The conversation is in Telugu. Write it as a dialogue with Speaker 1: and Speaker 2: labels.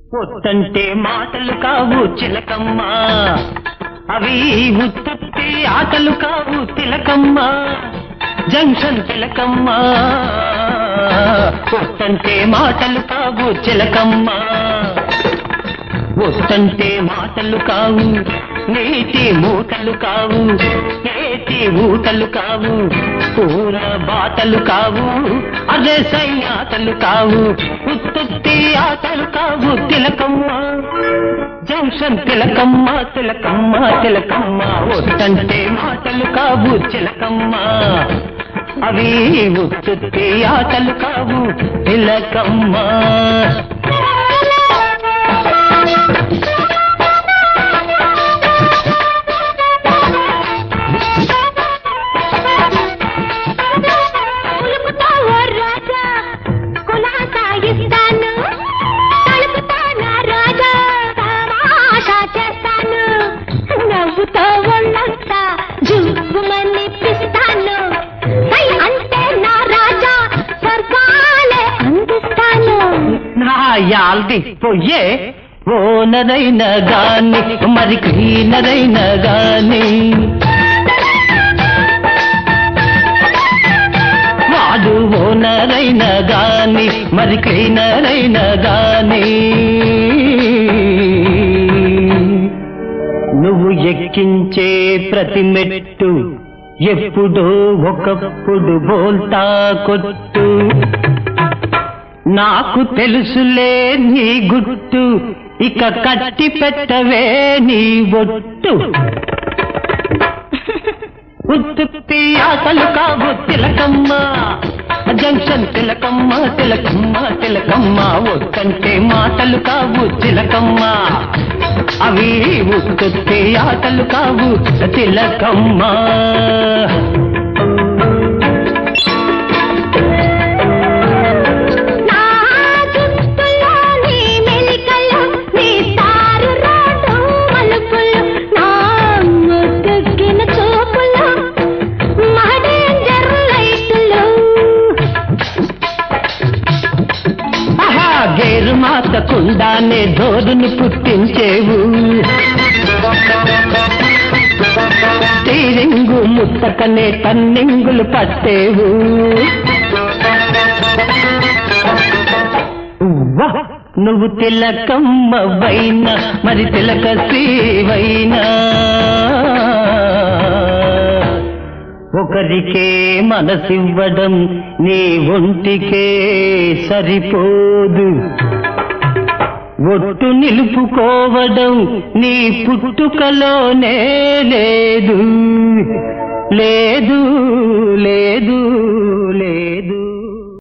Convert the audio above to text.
Speaker 1: పొత్తంటే మాటలు కావు చిలకమ్మ అవి ఉత్పత్తి ఆటలు కావు తిలకమ్మ జంక్షన్ తిలకమ్మ పొత్తంటే మాటలు కావు చిలకమ్మ వస్తంటే మాటలు కావు నీటి మూటలు కావు ఏటి ఊటలు కావు కూర బాటలు కావు అదే సైన్యాటలు కావు ఉత్తుత్తి ఆటలు కావు తిలకమ్మ జంక్షన్ తిలకమ్మ తిలకమ్మ తిలకమ్మ వస్తంటే మాటలు కావు చిలకమ్మ అవి ఉత్తుత్తి ఆటలు కావు తిలకమ్మ
Speaker 2: పులుపుతో ఓ రాజా కులాసా ఇస్తాను తలుపుతో నా రాజా తమాషా చేస్తాను నవ్వుతో ఒళ్ళంతా జువ్వుమని పిస్తాను సై అంటే నా రాజా స్వర్గాలే అందిస్తాను
Speaker 1: నా యాల్ది పొయ్యే ఓనరైన గాని మరి క్లీనరైన గాని వాడు ఓనరైన గాని మరి క్లీనరైన గాని నువ్వు ఎక్కించే ప్రతి మెట్టు ఎప్పుడో ఒకప్పుడు బోల్తా కొట్టు నాకు తెలుసులే నీ గుట్టు ఇక కట్టి పెట్టవే నీ బొట్టు ఉత్తుత్తి ఆటలు కావు తిలకమ్మ జంక్షన్ తిలకమ్మ తిలకమ్మ తిలకమ్మ ఒట్టంటే మాటలు కావు తిలకమ్మ అవి ఉత్తుత్తి ఆటలు కావు తిలకమ్మ
Speaker 2: నా జుట్టులో నీ మెలికలు నీ తారు రోడ్డు మలుపులు నా ముద్దెక్కిన చూపులు మా డేంజర్ లైట్లు
Speaker 1: ఆహా గేరు మాతకుండానే ధోరును పుట్టించేవు స్టీరింగు ముత్తకనే టన్నింగులు పట్టేవు ఉవ్వ! నువ్వు తిలకమ్మ వైనా మరి తిలక శ్రీవైనా ఒకరికే మనసివ్వడం నీ ఒంటికే సరిపోదు ఒట్టు నిలుపుకోవడం నీ పుట్టుకలోనే లేదు లేదు లేదు